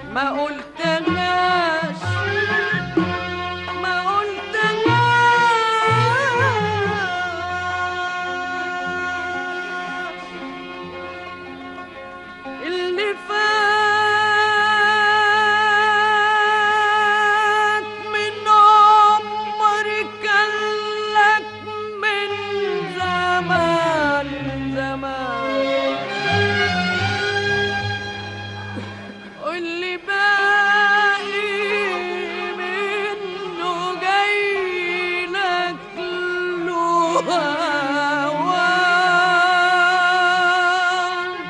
ما قلتهاش ما قلتهاش اللي فات من عمري كان لك من زمان زمان واللي باقي منه جاي لك له هوان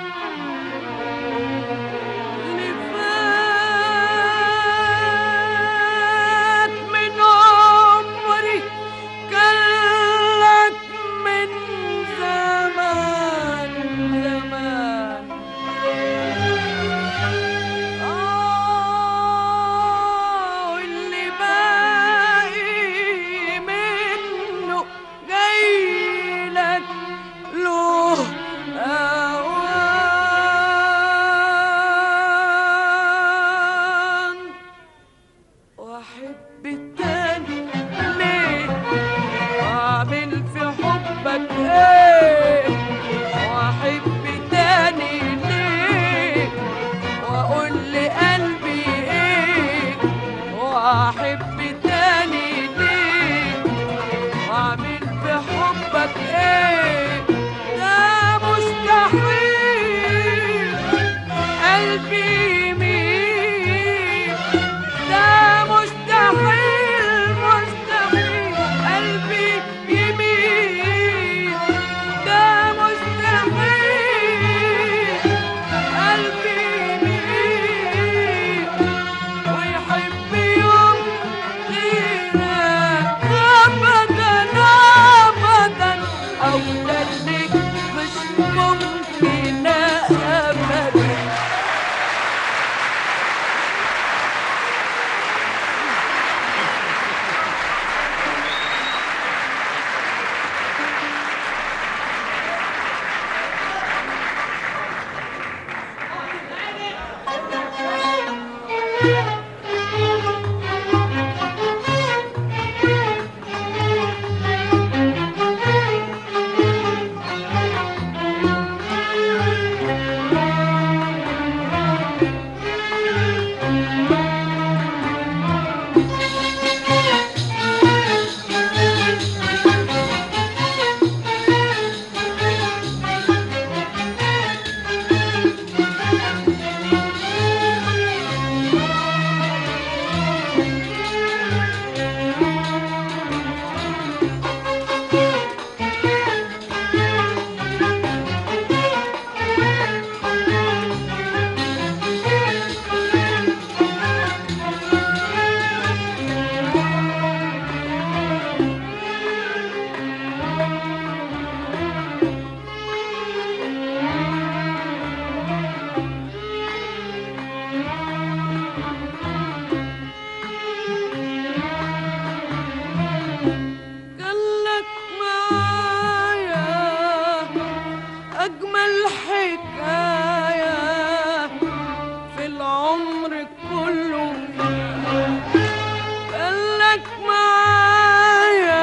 اللي فات من عمري كان لك من زمان زمان آه واللي باقي منه جاي لك له أوان وأحب التاني ليه وأعمل في حبك إيه وأحب تاني ليه واقول لقلبي ايه واحب تاني ليه واعمل بحبك ايه ده مستحيل قلبي يميل ده مستحيل مستحيل قلبي يميل ده مستحيل قلبي يميل ويحب يوم غيرك أبدا أبدا أولا لك مش ممكن أبدا قالك معايا أجمل حكاية في العمر كله قالك معايا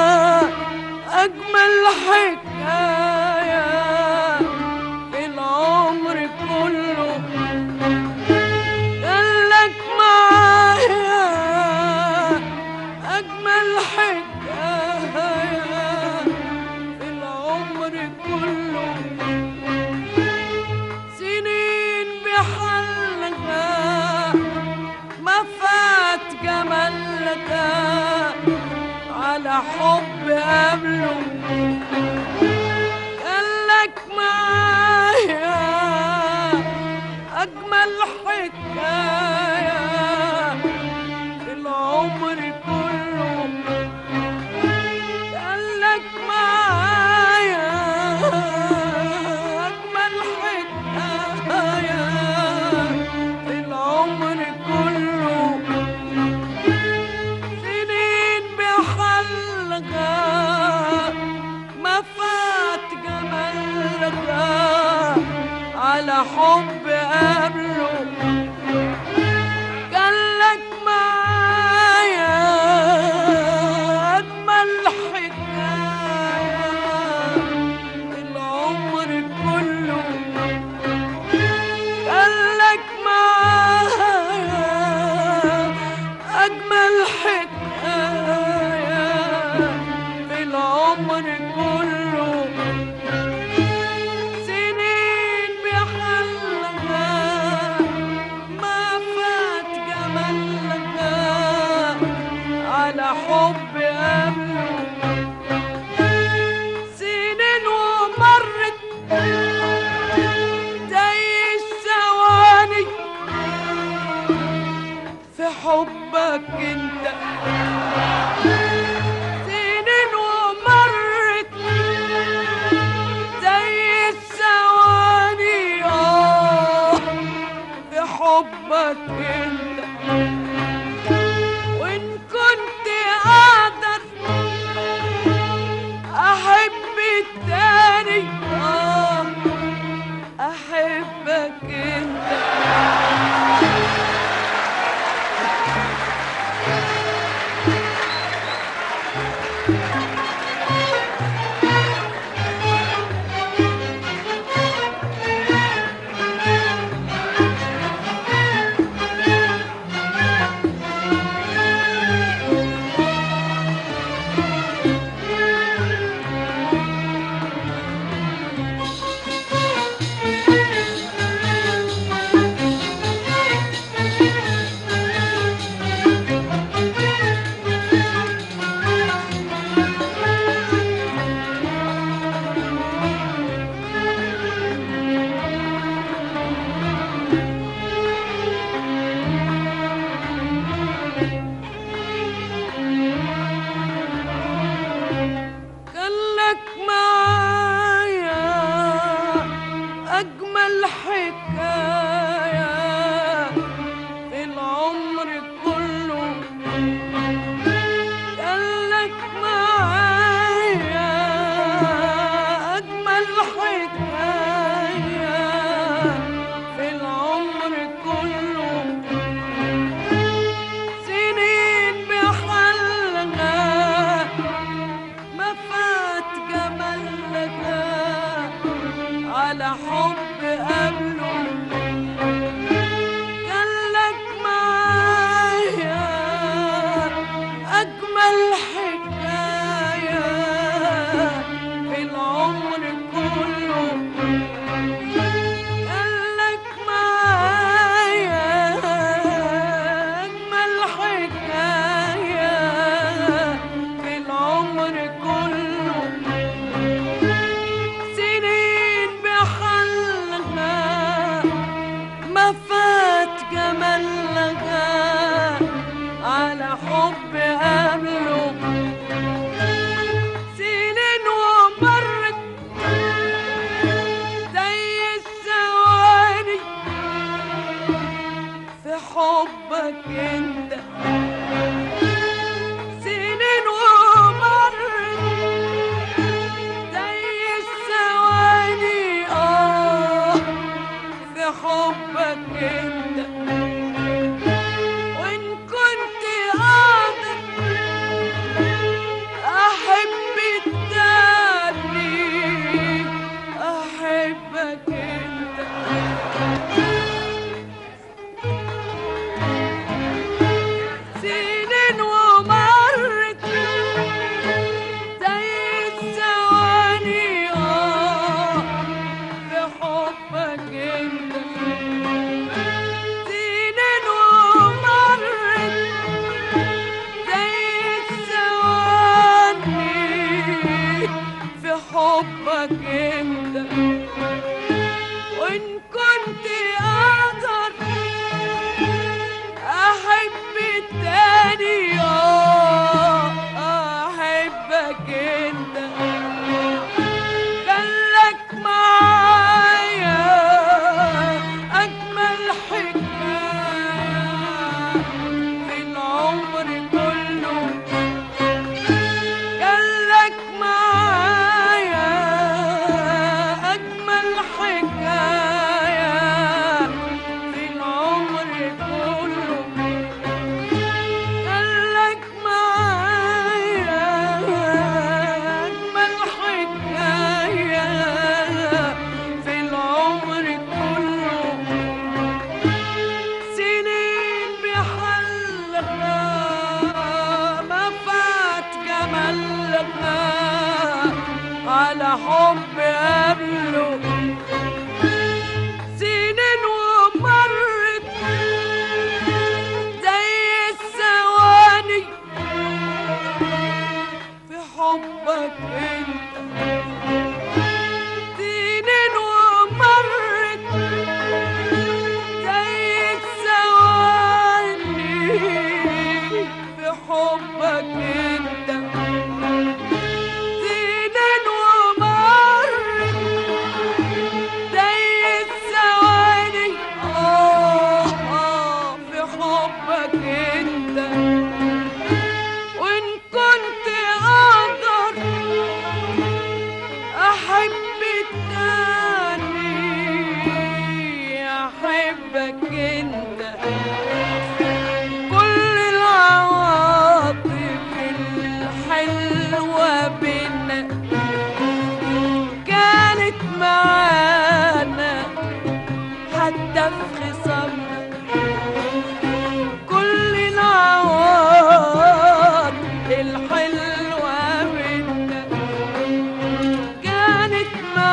أجمل حكاية في العمر كله قالك معايا أجمل حكاية في العمر كله سنين بحلها ما فات جمالها على حب قبله قالك معايا أجمل حكاية في العمر كله قالك معايا أجمل حكاية في العمر كله سنين بحلقة ما فات جمالها على حب قبله حبك انت سنين ومرت زي الثواني اه في حبك انت وان كنت اقدر احب التاني اه احبك انت خلك معايا أجمل حكاية في العمر كله خلك معايا أجمل حكاية في العمر كله سنين بحلقة ما فات جمالك على حب قبله قالك معايا أجمل حكاية في العمر كله قالك معايا أجمل حكاية في العمر كله سنين بحلها ما فات جمالها على حب قبله سنين ومرت زي الثواني في حبك انت سنين ومرت زي الثواني اه في حبك انت وان كنت قادر احب التاني احبك انت سنين ومرت زي الثواني اه في حبك انت سنين ومرت زي الثواني في حبك انت وان كنت اقدر احب التاني اه احبك انت خلك معايا اجمل حكايه في العمر كله قالك معايا أجمل حكاية في العمر كله قالك معايا أجمل حكاية في العمر كله سنين بحلقها ما فات جمالها على حب قبله سنين ومرت زي الثواني في حبك انت سنين ومرت زي الثواني حبك انت سنين ومرت زي الثواني آه آه في حبك انت وإن كنت أقدر أحب التاني أحبك أنت كل العواطف الحلوة بينا كانت معانا حتى في خصامنا كل العواطف الحلوة بينا كانت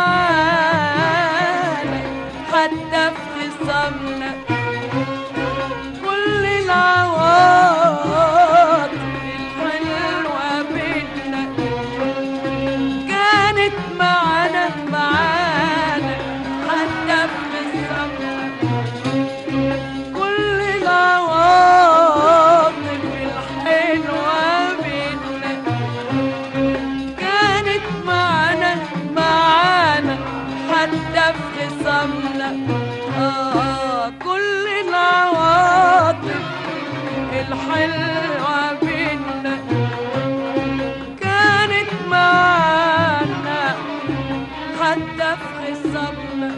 معانا حتى في خصامنا كل العواطف الحلوة بينا كانت معانا معانا حتى في خصامنا كل العواطف الحلوة بينا كانت معانا معانا حتى في خصامنا آه كل العواطف الحلوة بينا كانت معانا حتى في خصامنا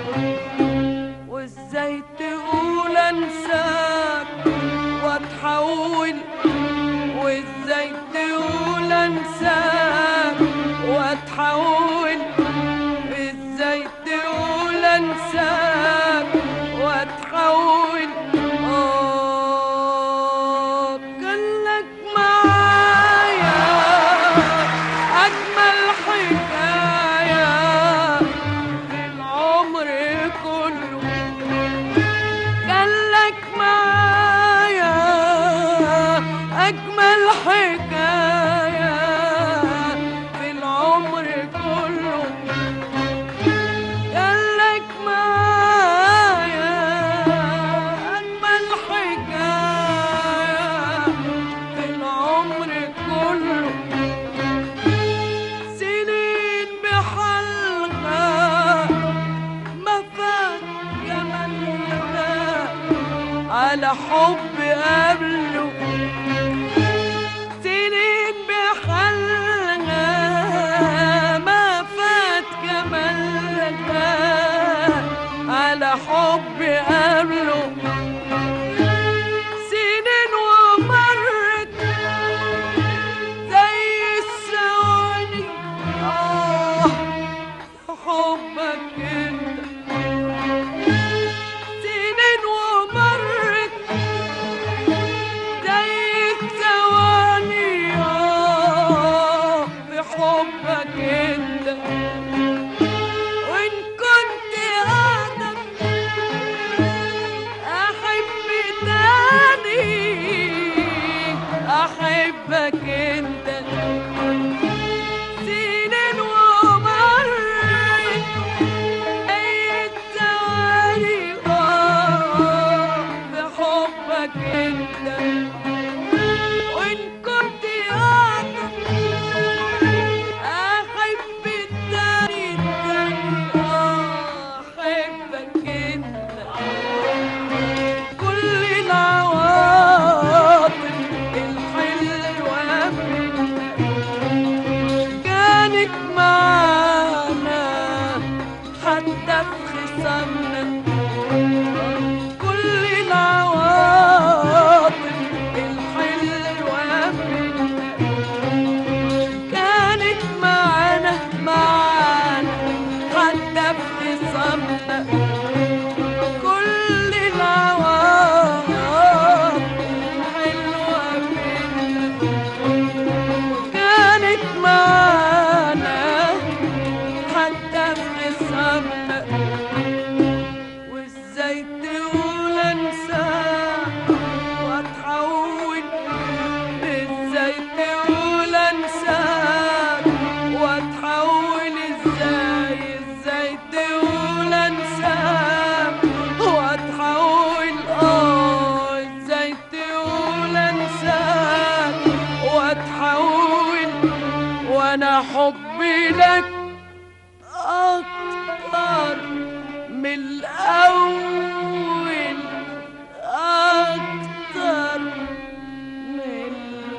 وازاي تقول انساك واتحول وازاي تقول انساك واتحول ازاي تقول انساك واتحول آه كان لك معايا اجمل حكايه في العمر كله كان لك معايا أجمل حكاية في العمر كله كان لك معايا أجمل حكاية في العمر كله سنين بحلقة ما فات جمالنا على حب قبله سنين بحلقة ما فات جمالنا على حب قبله سنين ومرت زي الثواني آه حبك انت سنين ومرت زي الثواني آه بحبك انت وإن كنت أقدر أحب تاني أحبك أنت سنين ومرت أي الثواني آه بحبك أنت وإن كنت أقدر أحب التاني التاني آه أحبك أنت كل العواطف الحلوة منا كانت معانا حتى في خصامنا كل العواطف لك أكتر من الأول أكتر من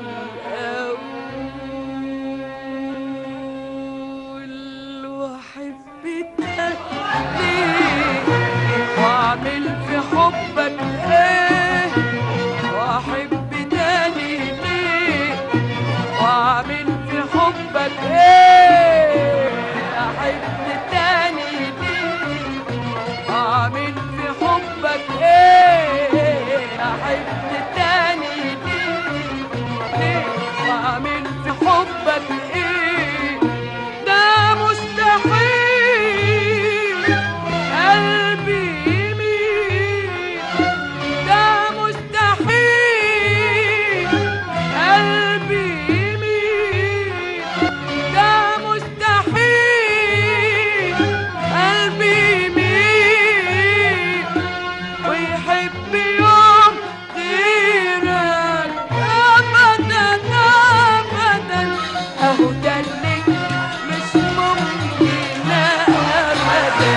الأول وحبيتك ليه وأعمل في حبك إيه وأحب تاني ليه واعمل في حبك ايه احب تاني ليه اعمل في حبك ايه احب تاني ليه ليه واعمل في حبك ايه ده مستحيل قلبي يميل ده مستحيل قلبي يميل ده مستحيل قلبي يميل ويحب يوم غيرك ابدا ابدا اهو ده اللي مش ممكن ابدا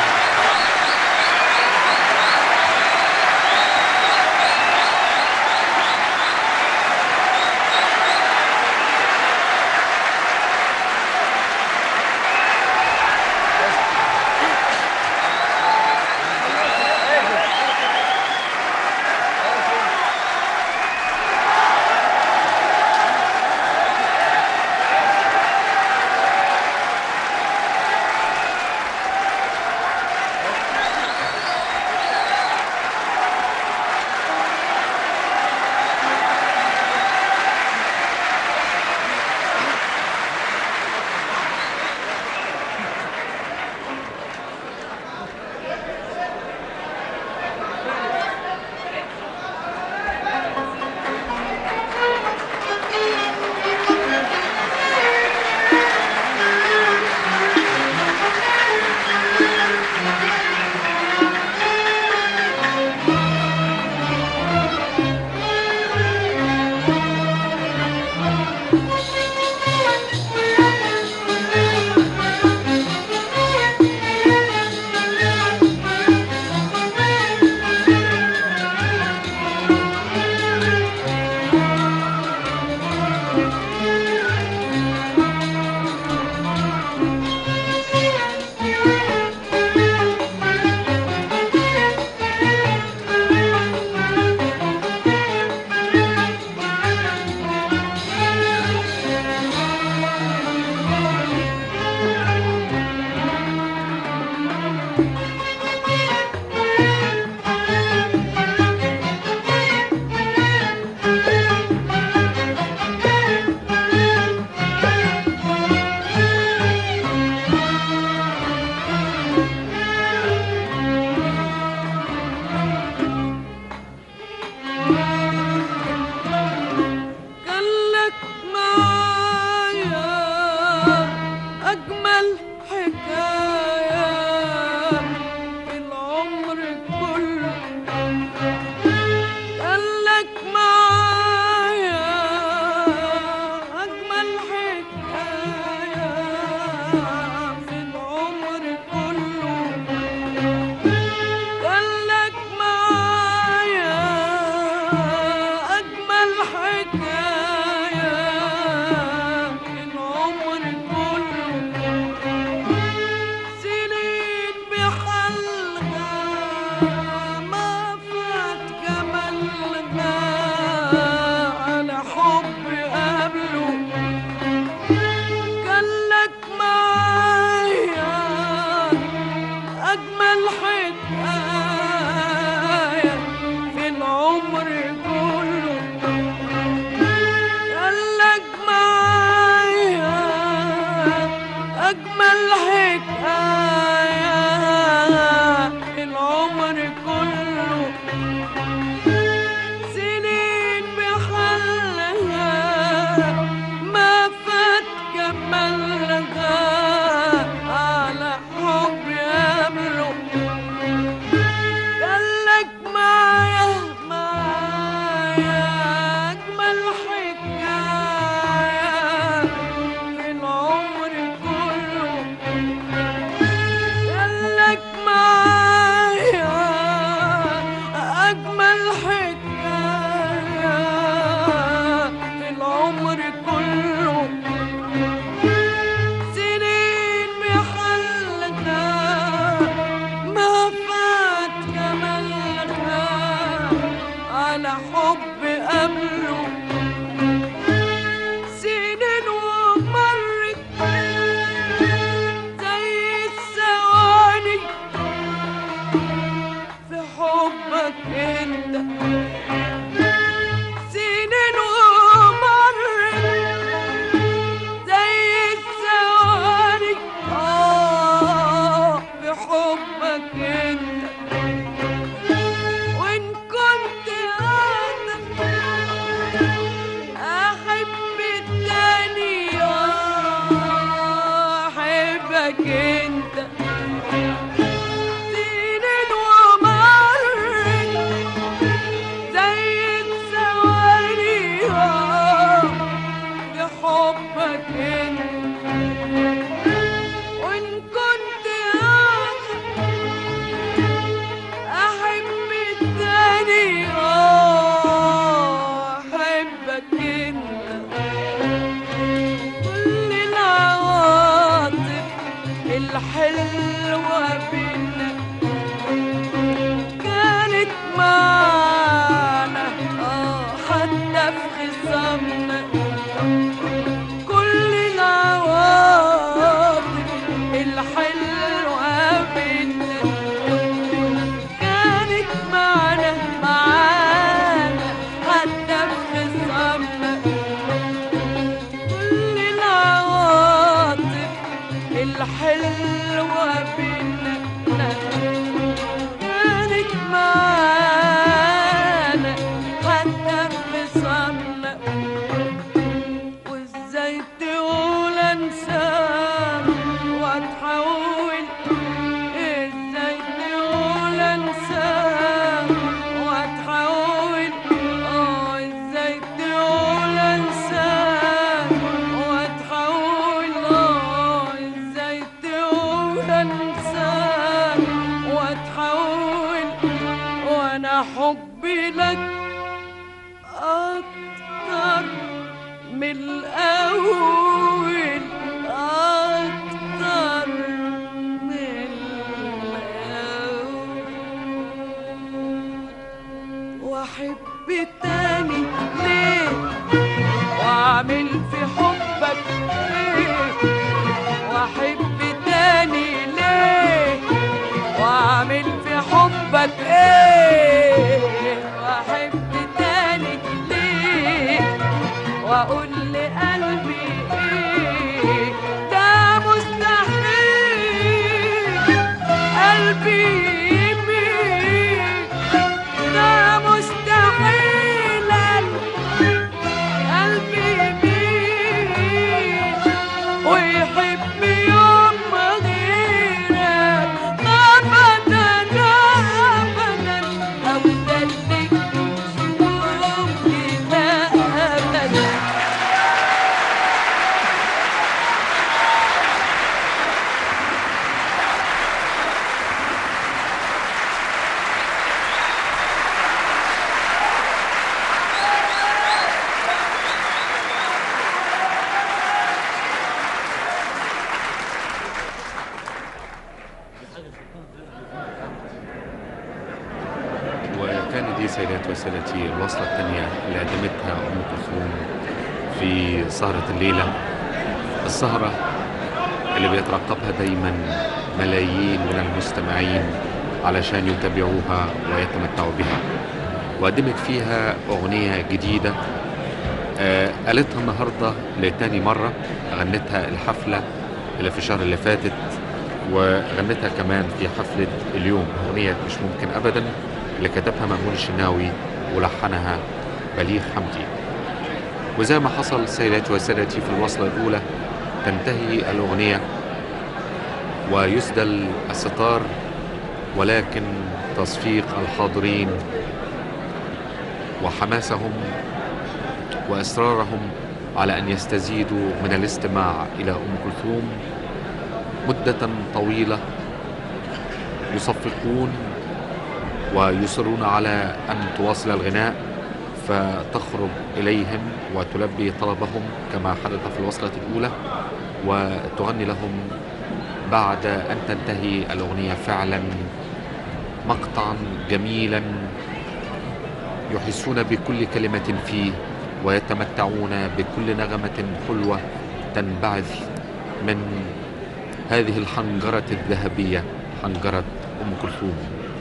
كان لك معايا أجمل حكاية في العمر كله كان لك معايا أجمل حكاية في العمر كله كان لك معايا أجمل حكاية في العمر كله سنين بحلقة ما فات جمالها على حب قبله كان لك معايا أجمل حكاية في العمر كله كان لك معايا أجمل حكاية في العمر كله سنين بحلها ما فات جمالها على حب يملك قالك معايا معايا على حب قبله سنين ومرت زي الثواني في حبك انت سنين ومرت زي الثواني اه في حبك انت وإن كنت أنا أحب التاني أحبك أنت سنين ومرت زي الثواني بحبك أنت وإن كنت أنا أحب التاني آه أحبك أنت كل العواطف الحلوة بينا كانت معانا آه حتى في خصامنا كل العواطف الحلوة بينا كانت معنا معانا حتى في خصامنا كل العواطف الحلوة بينا كانت معانا حتى في خصامنا وازاي تقول انساك واتحول ازاي تقول انساك واتحول اه ازاي تقول انساك واتحول اه ازاي تقول انساك واتحول وانا حبي لك أكتر من الأول أكتر من الأول وأحب تاني ليه وأعمل في حبك إيه وأحب تاني ليه واعمل في حبك ايه واحب تاني ليه واقول لقلبي ايه ده مستحيل قلبي يميل ده مستحيل قلبي يميل ويحب يوم غيرك ابدا ابدا ابدا لك ممكن ابدا وكانت دي سيداتي وسادتي الوصلة الثانية اللي قدمتها أم كلثوم في سهرة الليلة السهرة اللي بيترقبها دايما ملايين من المستمعين علشان يتابعوها ويتمتعوا بها وقدمت فيها أغنية جديدة آه، قالتها النهاردة لتاني مرة غنتها الحفلة اللي في الشهر اللي فاتت وغنتها كمان في حفلة اليوم أغنية مش ممكن أبدا اللي كتبها مأمون الشناوي ولحنها بليغ حمدي وزي ما حصل سيداتي وسادتي في الوصلة الأولى تنتهي الأغنية ويسدل الستار ولكن تصفيق الحاضرين وحماسهم وإصرارهم على أن يستزيدوا من الاستماع إلى أم كلثوم مدة طويلة يصفقون ويصرون على أن تواصل الغناء فتخرج إليهم وتلبي طلبهم كما حدث في الوصلة الأولى وتغني لهم بعد أن تنتهي الأغنية فعلا مقطعا جميلا يحسون بكل كلمة فيه ويتمتعون بكل نغمة حلوة تنبعث من هذه الحنجرة الذهبية حنجرة أم كلثوم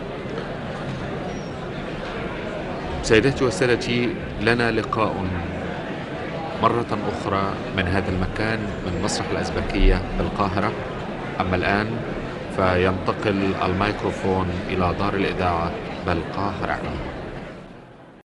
سيداتي وسادتي لنا لقاء مرة أخرى من هذا المكان من مسرح الأزبكية بالقاهرة أما الآن فينتقل الميكروفون إلى دار الإذاعة بالقاهرة